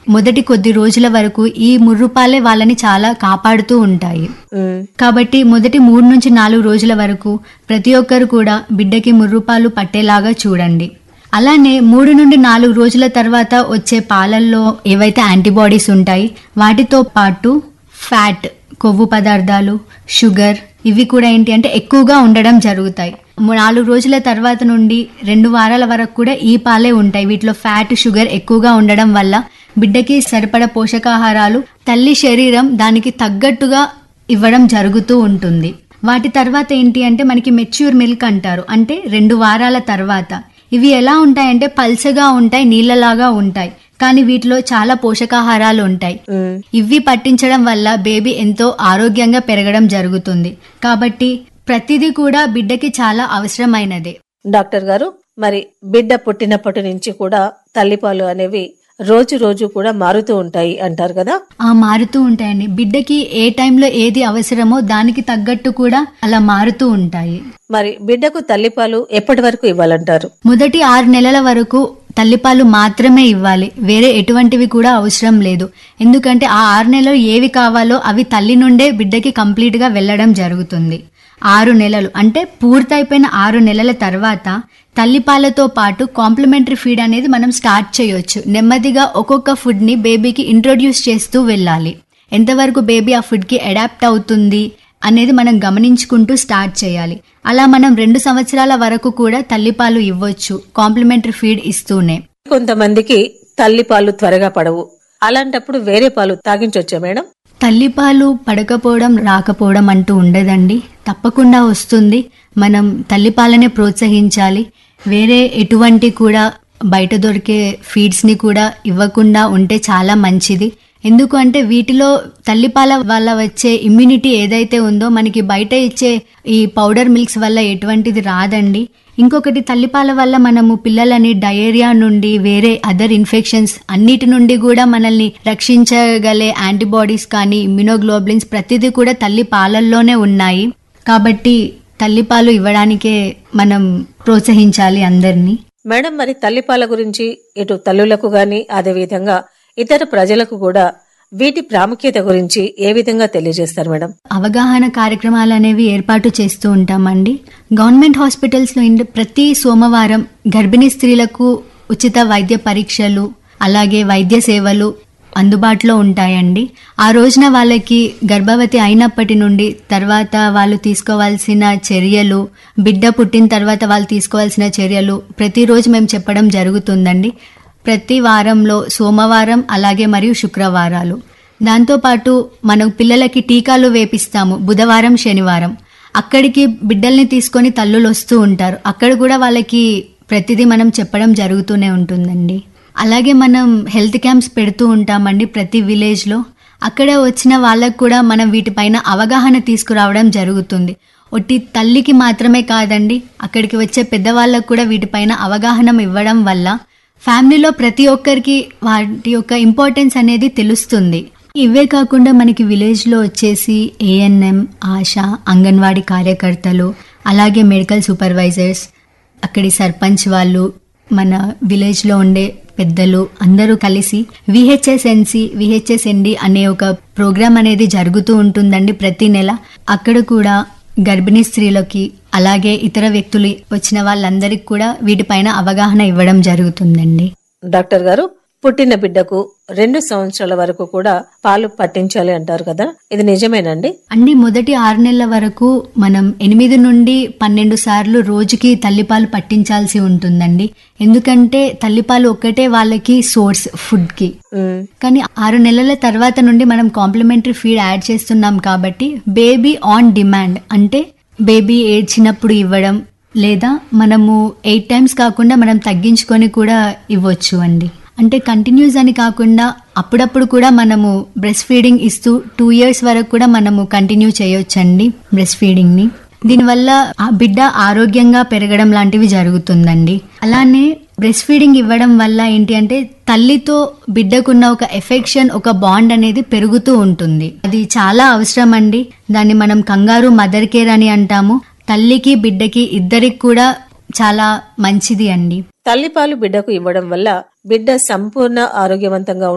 మొదటి కొద్ది రోజుల వరకు ఈ ముర్రుపాలే వాళ్ళని చాలా కాపాడుతూ ఉంటాయి ఉమ్, కాబట్టి మొదటి మూడు నుంచి నాలుగు రోజుల వరకు ప్రతి ఒక్కరు కూడా బిడ్డకి ముర్రుపాలు పట్టేలాగా చూడండి అలానే మూడు నుండి నాలుగు రోజుల తర్వాత వచ్చే పాలల్లో ఏవైతే యాంటీబాడీస్ ఉంటాయి వాటితో పాటు ఫ్యాట్ కొవ్వు పదార్థాలు షుగర్ ఇవి కూడా ఏంటి అంటే ఎక్కువగా ఉండడం జరుగుతాయి ము- నాలుగు రోజుల తర్వాత నుండి రెండు వారాల వరకు కూడా ఈ పాలే ఉంటాయి వీటిలో ఫ్యాట్ షుగర్ ఎక్కువగా ఉండడం వల్ల బిడ్డకి సరిపడ పోషకాహారాలు తల్లి శరీరం దానికి తగ్గట్టుగా ఇవ్వడం జరుగుతూ ఉంటుంది వాటి తర్వాత ఏంటి అంటే మనకి మెచ్యూర్ మిల్క్ అంటారు అంటే రెండు వారాల తర్వాత ఇవి ఎలా ఉంటాయంటే పల్చగా ఉంటాయి నీళ్ళలాగా ఉంటాయి కానీ వీటిలో చాలా పోషకాహారాలు ఉంటాయి ఉమ్. ఇవి పట్టించడం వల్ల బేబీ ఎంతో ఆరోగ్యంగా పెరగడం జరుగుతుంది కాబట్టి ప్రతిదీ కూడా బిడ్డకి చాలా అవసరమైనదే డాక్టర్ గారు మరి బిడ్డ పుట్టినప్పటి నుంచి కూడా తల్లిపాలు అనేవి రోజు రోజు కూడా మారుతూ ఉంటాయి అంటారు కదా ఆ మారుతూ ఉంటాయండి బిడ్డకి ఏ టైంలో ఏది అవసరమో దానికి తగ్గట్టు కూడా అలా మారుతూ ఉంటాయి మరి బిడ్డకు తల్లిపాలు ఎప్పటి వరకు ఇవ్వాలంటారు మొదటి ఆరు నెలల వరకు తల్లిపాలు మాత్రమే ఇవ్వాలి వేరే ఎటువంటివి కూడా అవసరం లేదు ఎందుకంటే ఆ ఆరు నెలలు ఏవి కావాలో అవి తల్లి నుండే బిడ్డకి కంప్లీట్ గా వెళ్ళడం జరుగుతుంది ఆరు నెలలు అంటే పూర్తయిపోయిన ఆరు నెలల తర్వాత తల్లిపాలతో పాటు కాంప్లిమెంటరీ ఫీడ్ అనేది మనం స్టార్ట్ చేయొచ్చు నెమ్మదిగా ఒక్కొక్క ఫుడ్ ని బేబీకి ఇంట్రొడ్యూస్ చేస్తూ వెళ్ళాలి ఎంతవరకు బేబీ ఆ ఫుడ్ కి అడాప్ట్ అవుతుంది అనేది మనం గమనించుకుంటూ స్టార్ట్ చేయాలి అలా మనం రెండు సంవత్సరాల వరకు కూడా తల్లిపాలు ఇవ్వచ్చు కాంప్లిమెంటరీ ఫీడ్ ఇస్తూనే కొంతమందికి తల్లిపాలు త్వరగా పడవు అలాంటప్పుడు వేరే పాలు తాగించొచ్చా మేడం తల్లిపాలు పడకపోవడం రాకపోవడం అంటూ ఉండదండి తప్పకుండా వస్తుంది మనం తల్లిపాలనే ప్రోత్సహించాలి వేరే ఎటువంటి కూడా బయట దొరికే ఫీడ్స్ ని కూడా ఇవ్వకుండా ఉంటే చాలా మంచిది ఎందుకు అంటే వీటిలో తల్లిపాల వల్ల వచ్చే ఇమ్యూనిటీ ఏదైతే ఉందో మనకి బయట ఇచ్చే ఈ పౌడర్ మిల్క్స్ వల్ల ఎటువంటిది రాదండి ఇంకొకటి తల్లిపాల వల్ల మనము పిల్లలని డయేరియా నుండి వేరే అదర్ ఇన్ఫెక్షన్స్ అన్నిటి నుండి కూడా మనల్ని రక్షించగలే యాంటీబాడీస్ కానీ ఇమ్యునోగ్లోబులిన్స్ ప్రతిదీ కూడా తల్లి పాలల్లోనే ఉన్నాయి కాబట్టి తల్లిపాలు ఇవ్వడానికే మనం ప్రోత్సహించాలి అందరినీ మేడం మరి తల్లిపాల గురించి ఇటు తల్లులకు గాని అదే విధంగా ఇతర ప్రజలకు కూడా వీటి ప్రాముఖ్యత గురించి ఏ విధంగా తెలియజేస్తారు మేడం అవగాహన కార్యక్రమాలు అనేవి ఏర్పాటు చేస్తూ ఉంటామండి గవర్నమెంట్ హాస్పిటల్స్ లో ఇండ్- ప్రతి సోమవారం గర్భిణీ స్త్రీలకు ఉచిత వైద్య పరీక్షలు అలాగే వైద్య సేవలు అందుబాటులో ఉంటాయండి ఆ రోజున వాళ్ళకి గర్భవతి అయినప్పటి నుండి తర్వాత వాళ్ళు తీసుకోవాల్సిన చర్యలు బిడ్డ పుట్టిన తర్వాత వాళ్ళు తీసుకోవాల్సిన చర్యలు ప్రతిరోజు మేము చెప్పడం జరుగుతుందండి ప్రతి వారంలో సోమవారం అలాగే మరియు శుక్రవారాలు దాంతోపాటు మనం పిల్లలకి టీకాలు వేపిస్తాము బుధవారం శనివారం అక్కడికి బిడ్డల్ని తీసుకొని తల్లులు వస్తూ ఉంటారు అక్కడ కూడా వాళ్ళకి ప్రతిదీ మనం చెప్పడం జరుగుతూనే ఉంటుందండి అలాగే మనం హెల్త్ క్యాంప్స్ పెడుతూ ఉంటామండి ప్రతి విలేజ్లో అక్కడ వచ్చిన వాళ్ళకు కూడా మనం వీటిపైన అవగాహన తీసుకురావడం జరుగుతుంది ఒట్టి తల్లికి మాత్రమే కాదండి అక్కడికి వచ్చే పెద్దవాళ్ళకు కూడా వీటిపైన అవగాహన ఇవ్వడం వల్ల ఫ్యామిలీలో ప్రతి ఒక్కరికి వాటి యొక్క ఇంపార్టెన్స్ అనేది తెలుస్తుంది ఇవే కాకుండా మనకి విలేజ్ లో వచ్చేసి ఏఎన్ఎం ఆశా అంగన్వాడీ కార్యకర్తలు అలాగే మెడికల్ సూపర్వైజర్స్ అక్కడి సర్పంచ్ వాళ్ళు మన విలేజ్ లో ఉండే పెద్దలు అందరూ కలిసి విహెచ్ఎస్ఎన్సి విహెచ్ఎస్ఎన్డి అనే ఒక ప్రోగ్రామ్ అనేది జరుగుతూ ఉంటుందండి ప్రతి నెల అక్కడ కూడా గర్భిణీ స్త్రీలకి అలాగే ఇతర వ్యక్తులు వచ్చిన వాళ్ళందరికీ కూడా వీటిపైన అవగాహన ఇవ్వడం జరుగుతుందండి డాక్టర్ గారు పుట్టిన బిడ్డకు రెండు సంవత్సరాల వరకు కూడా పాలు పట్టించాలి అంటారు కదా ఇది నిజమేనండి అండి మొదటి ఆరు నెలల వరకు మనం ఎనిమిది నుండి పన్నెండు సార్లు రోజుకి తల్లిపాలు పట్టించాల్సి ఉంటుందండి ఎందుకంటే తల్లిపాలు ఒక్కటే వాళ్ళకి సోర్స్ ఫుడ్ కి ఉమ్, కానీ ఆరు నెలల తర్వాత నుండి మనం కాంప్లిమెంటరీ ఫీడ్ యాడ్ చేస్తున్నాం కాబట్టి బేబీ ఆన్ డిమాండ్ అంటే బేబీ ఏడ్చినప్పుడు ఇవ్వడం లేదా మనము ఎయిట్ టైమ్స్ కాకుండా మనం తగ్గించుకొని కూడా ఇవ్వచ్చు అండి అంటే కంటిన్యూస్ అని కాకుండా అప్పుడప్పుడు కూడా మనము బ్రెస్ట్ ఫీడింగ్ ఇస్తూ టూ ఇయర్స్ వరకు కూడా మనము కంటిన్యూ చేయొచ్చండి బ్రెస్ట్ ఫీడింగ్ ని దీనివల్ల ఆ బిడ్డ ఆరోగ్యంగా పెరగడం లాంటివి జరుగుతుందండి అలానే బ్రెస్ట్ ఫీడింగ్ ఇవ్వడం వల్ల ఏంటి అంటే తల్లితో బిడ్డకున్న ఒక ఎఫెక్షన్ ఒక బాండ్ అనేది పెరుగుతూ ఉంటుంది అది చాలా అవసరం అండి దాన్ని మనం కంగారు మదర్ కేర్ అని అంటాము తల్లికి బిడ్డకి ఇద్దరికి కూడా చాలా మంచిది అండి తల్లిపాలు బిడ్డకు ఇవ్వడం వల్ల బిడ్డ సంపూర్ణ ఆరోగ్యవంతంగా